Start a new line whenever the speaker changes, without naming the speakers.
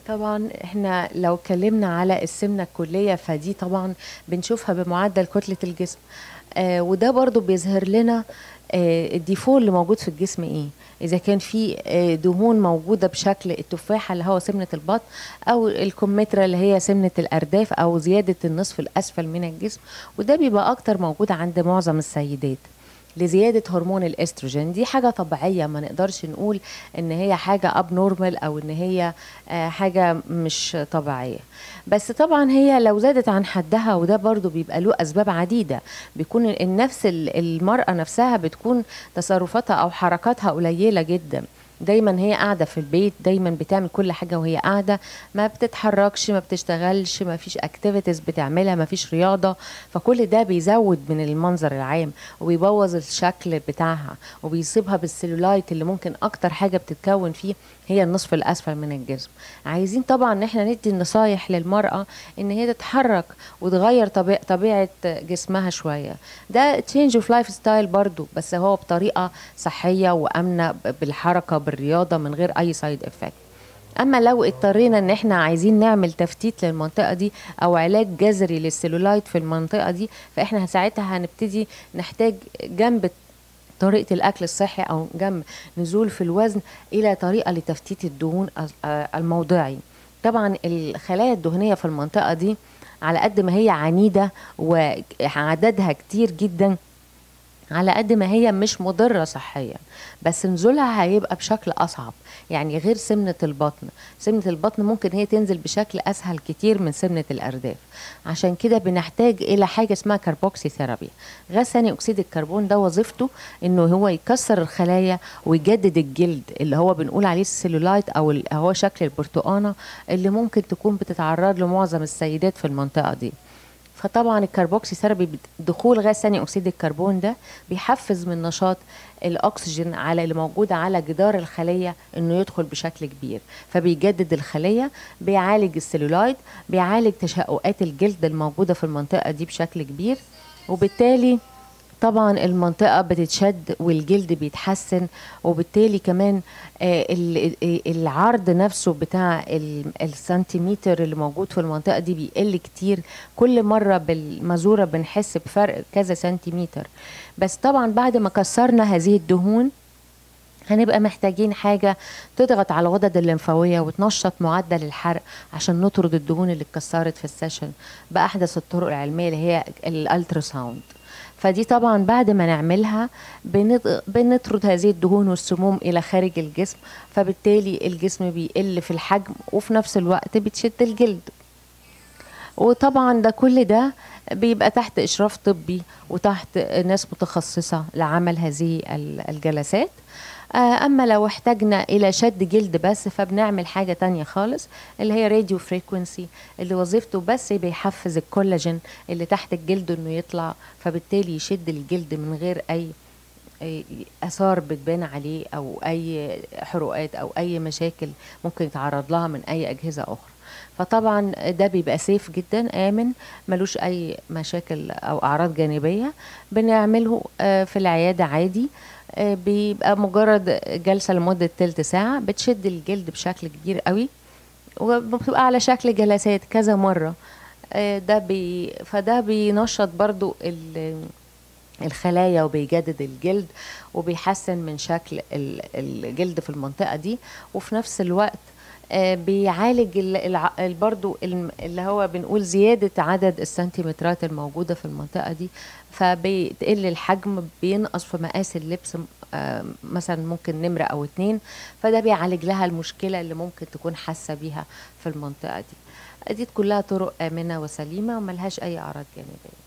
طبعا احنا لو اتكلمنا على السمنة الكلية فدي طبعا بنشوفها بمعدل كتلة الجسم آه وده برضو بيظهر لنا آه الديفول اللي موجود في الجسم ايه اذا كان في آه دهون موجودة بشكل التفاحة اللي هو سمنة البطن او الكمثرى اللي هي سمنة الارداف او زيادة النصف الاسفل من الجسم وده بيبقى اكتر موجود عند معظم السيدات لزياده هرمون الاستروجين دي حاجه طبيعيه ما نقدرش نقول ان هي حاجه اب نورمال او ان هي آه، حاجه مش طبيعيه بس طبعا هي لو زادت عن حدها وده برضو بيبقى له اسباب عديده بيكون النفس ال- المراه نفسها بتكون تصرفاتها او حركاتها قليله جدا دايما هي قاعده في البيت دايما بتعمل كل حاجه وهي قاعده ما بتتحركش ما بتشتغلش ما فيش اكتيفيتيز بتعملها ما فيش رياضه فكل ده بيزود من المنظر العام وبيبوظ الشكل بتاعها وبيصيبها بالسيلولايت اللي ممكن اكتر حاجه بتتكون فيه هي النصف الاسفل من الجسم عايزين طبعا ان احنا ندي النصايح للمراه ان هي تتحرك وتغير طبيعه طبيعه جسمها شويه ده تشينج اوف لايف ستايل برضو بس هو بطريقه صحيه وامنه بالحركه بالرياضه من غير اي سايد افكت اما لو اضطرينا ان احنا عايزين نعمل تفتيت للمنطقه دي او علاج جذري للسيلولايت في المنطقه دي فاحنا ساعتها هنبتدي نحتاج جنب طريقه الاكل الصحي او جنب نزول في الوزن الى طريقه لتفتيت الدهون الز- آه الموضعي طبعا الخلايا الدهنيه في المنطقه دي على قد ما هي عنيده وعددها كتير جدا على قد ما هي مش مضرة صحيا بس نزولها هيبقى بشكل أصعب يعني غير سمنة البطن سمنة البطن ممكن هي تنزل بشكل أسهل كتير من سمنة الأرداف عشان كده بنحتاج إلى حاجة اسمها كربوكسي ثيرابي غاز ثاني أكسيد الكربون ده وظيفته إنه هو يكسر الخلايا ويجدد الجلد اللي هو بنقول عليه السيلولايت أو ال- هو شكل البرتقانة اللي ممكن تكون بتتعرض له معظم السيدات في المنطقة دي فطبعا الكربوكسي ثيرابي بت- دخول غاز ثاني اكسيد الكربون ده بيحفز من نشاط الاكسجين على اللي موجود على جدار الخليه انه يدخل بشكل كبير فبيجدد الخليه بيعالج السيلولايد بيعالج تشققات الجلد الموجوده في المنطقه دي بشكل كبير وبالتالي طبعا المنطقة بتتشد والجلد بيتحسن وبالتالي كمان آه، ال- ال- العرض نفسه بتاع ال- السنتيمتر اللي موجود في المنطقة دي بيقل كتير كل مرة بالمزورة بنحس بفرق كذا سنتيمتر بس طبعا بعد ما كسرنا هذه الدهون هنبقى محتاجين حاجة تضغط على الغدد الليمفاوية وتنشط معدل الحرق عشان نطرد الدهون اللي اتكسرت في السيشن بأحدث الطرق العلمية اللي هي الالتراساوند فدي طبعا بعد ما نعملها بنط- بنطرد هذه الدهون والسموم الى خارج الجسم فبالتالي الجسم بيقل في الحجم وفي نفس الوقت بتشد الجلد وطبعا ده كل ده بيبقى تحت اشراف طبي وتحت ناس متخصصه لعمل هذه ال- الجلسات آه، اما لو احتاجنا الى شد جلد بس فبنعمل حاجه تانية خالص اللي هي راديو فريكونسي اللي وظيفته بس بيحفز الكولاجين اللي تحت الجلد انه يطلع فبالتالي يشد الجلد من غير اي أي اثار بتبان عليه او اي حروقات او اي مشاكل ممكن يتعرض لها من اي اجهزه اخرى فطبعا ده بيبقى سيف جدا امن ملوش اي مشاكل او اعراض جانبيه بنعمله آه، في العياده عادي آه، بيبقى مجرد جلسه لمده تلت ساعه بتشد الجلد بشكل كبير قوي وبتبقى على شكل جلسات كذا مره آه، ده بي فده بينشط برضو ال- الخلايا وبيجدد الجلد وبيحسن من شكل ال- الجلد في المنطقة دي وفي نفس الوقت آه، بيعالج ال- الع- ال- برضو الم- اللي هو بنقول زيادة عدد السنتيمترات الموجودة في المنطقة دي فبيقل الحجم بينقص في مقاس اللبس آه، مثلا ممكن نمرة أو اتنين فده بيعالج لها المشكلة اللي ممكن تكون حاسة بيها في المنطقة دي دي كلها طرق آمنة وسليمة وملهاش أي أعراض جانبية